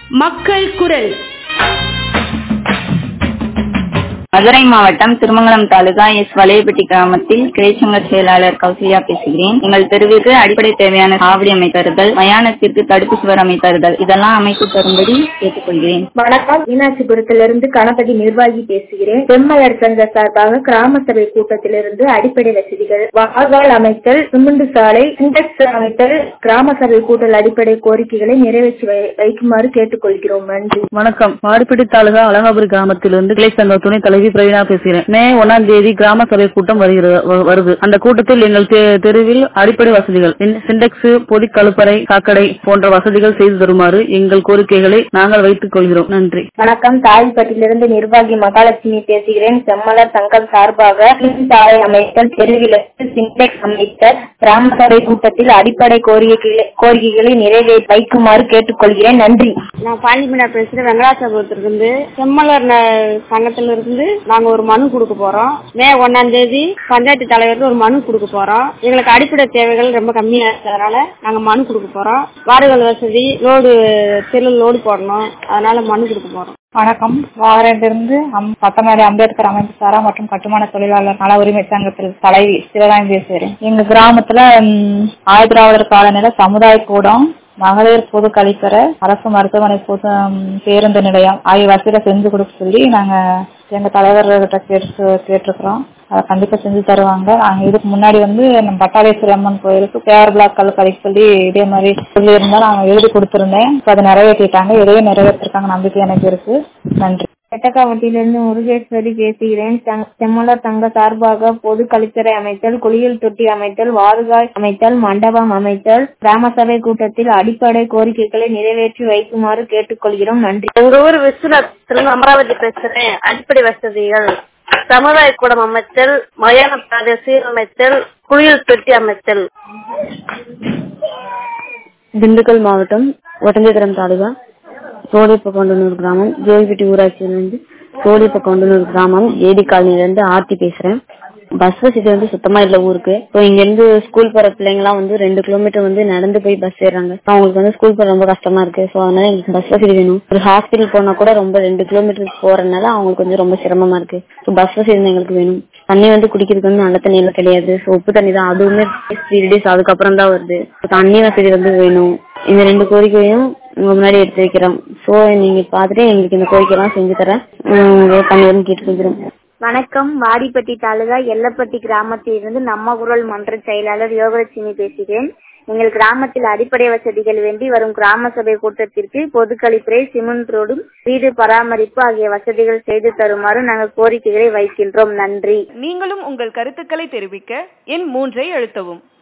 மக்கள் குரல் மதுரை மாவட்டம் திருமங்கலம் தாலுகா எஸ் வலையப்பட்டி கிராமத்தில் கிளைச்சங்க செயலாளர் கௌசல்யா பேசுகிறேன் எங்கள் தெருவிற்கு அடிப்படை தேவையான சாவடி அமைத்தருதல் மயானத்திற்கு தடுப்பு சுவர் அமைத்தருதல் இதெல்லாம் அமைத்து தரும்படி கேட்டுக்கொள்கிறேன் வணக்கம் மீனாட்சிபுரத்திலிருந்து கணபதி நிர்வாகி பேசுகிறேன் செம்மலர் சங்க சார்பாக கிராம சபை கூட்டத்திலிருந்து அடிப்படை வசதிகள் வாகால் அமைத்தல் சிமெண்ட் சாலை சிண்டெக்ஸ் அமைத்தல் கிராம சபை கூட்டல் அடிப்படை கோரிக்கைகளை நிறைவேற்றி வை- வைக்குமாறு கேட்டுக்கொள்கிறோம் நன்றி வணக்கம் வாடிப்பட்டி தாலுகா அலகாபுரி கிராமத்திலிருந்து கிளை சங்க துணை தலைவி பிரவீனா பேசுகிறேன் மே ஒன்னாம் தேதி கிராம சபை கூட்டம் வருகிறது வ- வருது அந்த கூட்டத்தில் எங்கள் தெ- தெருவில் அடிப்படை வசதிகள் சின்- சிண்டெக்ஸ் பொதி கழுப்பறை சாக்கடை போன்ற வசதிகள் செய்து தருமாறு எங்கள் கோரிக்கைகளை நாங்கள் வைத்துக் கொள்கிறோம் நன்றி வணக்கம் தாழ்பட்டிலிருந்து நிர்வாகி மகாலட்சுமி பேசுகிறேன் செம்மலர் சங்கம் சார்பாக மின் சாலை அமைத்தல் தெருவிளக்கு சிண்டெக்ஸ் அமைத்தல் கிராம சபை கூட்டத்தில் அடிப்படை கோரிக்கைகளை கோரிக்கைகளை நிறைவேற்றி வைக்குமாறு கேட்டுக்கொள்கிறேன் நன்றி நான் பாண்டிமீனா பேசுறேன் வெங்கடாச்சலபுரத்துல இருந்து செம்மலர் ந- சங்கத்துல இருந்து நாங்க ஒரு மனு கொடுக்க போறோம் மே ஒன்னாம் தேதி பஞ்சாயத்து தலைவருக்கு ஒரு மனு கொடுக்க போறோம் எங்களுக்கு அடிப்படை தேவைகள் ரொம்ப கம்மியா இருக்கிறதுனால நாங்க மனு கொடுக்க போறோம் வாடகை வசதி லோடு தெரு லோடு போடணும் அதனால மனு கொடுக்க போறோம் வணக்கம் வாகரத்திலிருந்து அம்- சட்டமேதை அம்பேத்கர் அமைப்பு சாரா மற்றும் கட்டுமான தொழிலாளர் நல உரிமை சங்கத்தில் தலைவி சிவகாமி பேசுகிறேன் எங்க கிராமத்துல ம், ஆயுதிராவிடர் காலநிலை சமுதாய கூடம் மகளிர் பொது கழிப்பறை அரசு மருத்துவமனை பொது ம், பேருந்து நிலையம் ஆகிய வசதிகளை செஞ்சு கொடுக்க சொல்லி நாங்க எங்க தலைவர்கிட்ட கேட்டு கேட்டிருக்கிறோம் அதை கண்டிப்பா செஞ்சு தருவாங்க நாங்க இதுக்கு முன்னாடி வந்து நம்ம பட்டாளேஸ்வரி அம்மன் கோயிலுக்கு பேர் பிளாக் கல் கழிக்க சொல்லி இதே மாதிரி சொல்லியிருந்தா நாங்க எழுதி கொடுத்திருந்தேன் இப்ப அதை நிறைவேற்றிட்டாங்க இதையும் நிறைவேற்றிருக்காங்க நம்பிக்கை எனக்கு இருக்கு நன்றி எட்டக்காவட்டியிலிருந்து முருகேஸ்வரி பேசுகிறேன் சங்- செம்மலர் சங்க சார்பாக பொது கழிப்பறை அமைத்தல் குளியல் தொட்டி அமைத்தல் வாருகாய் அமைத்தல் மண்டபம் அமைத்தல் கிராம சபை கூட்டத்தில் அடிப்படை கோரிக்கைகளை நிறைவேற்றி வைக்குமாறு கேட்டுக்கொள்கிறோம் நன்றி எங்க ஊர் விஸ்வநாத்திலிருந்து அமராவதி பேசுறேன் அடிப்படை வசதிகள் சமுதாய கூடம் அமைத்தல் மயான பாதை சீரமைத்தல் குளியல் தொட்டி அமைத்தல் திண்டுக்கல் மாவட்டம் ஒட்டஞ்சத்திரம் தாலுகா சோழிப்பக்கொண்டனூர் கிராமம் ஜோதிப்பட்டி ஊராட்சியிலிருந்து சோழிப்பக்கொண்டனூர் கிராமம் ஏடி காலனிலிருந்து ஆர்த்தி பேசுறேன் பஸ் வசதி வந்து சுத்தமா இல்ல ஊருக்கு இப்போ இங்க இருந்து ஸ்கூல் போற பிள்ளைங்க எல்லாம் வந்து ரெண்டு கிலோமீட்டர் வந்து நடந்து போய் பஸ் ஏறாங்க So, அவங்களுக்கு வந்து ஸ்கூல் போற ரொம்ப கஷ்டமா இருக்கு சோ அதனால எங்களுக்கு பஸ் வசதி வேணும் ஒரு ஹாஸ்பிட்டல் போனா கூட ரொம்ப ரெண்டு கிலோமீட்டர் போறதுனால அவங்களுக்கு கொஞ்சம் ரொம்ப சிரமமா இருக்கு ஸோ பஸ் வசதி வந்து எங்களுக்கு வேணும் தண்ணி வந்து குடிக்கிறதுக்கு வந்து நல்ல தண்ணி எல்லாம் கிடையாது ஸோ உப்பு தண்ணி தான் அதுவுமே த்ரீ டேஸ் அதுக்கப்புறம் தான் வருது So, தண்ணி வசதி வந்து வேணும் இந்த ரெண்டு கோரிக்கையும் உங்க முன்னாடி எடுத்து வைக்கிறோம் சோ நீங்க பாத்துட்டு எங்களுக்கு இந்த கோரிக்கை எல்லாம் செஞ்சு தரேன் தண்ணி வந்து கேட்டுக்கிறோம் வணக்கம் வாடிப்பட்டி தாலுகா எல்லப்பட்டி கிராமத்திலிருந்து நம்ம குரல் மன்ற செயலாளர் யோகலட்சுமி பேசுகிறேன் எங்கள் கிராமத்தில் அடிப்படை வசதிகள் வேண்டி வரும் கிராம சபை கூட்டத்திற்கு பொது கழிப்பறை சிமெண்ட் ரோடும் வீடு பராமரிப்பு ஆகிய வசதிகள் செய்து தருமாறு நாங்கள் கோரிக்கைகளை வைக்கின்றோம் நன்றி நீங்களும் உங்கள் கருத்துக்களை தெரிவிக்க எண் மூன்றை அழுத்தவும்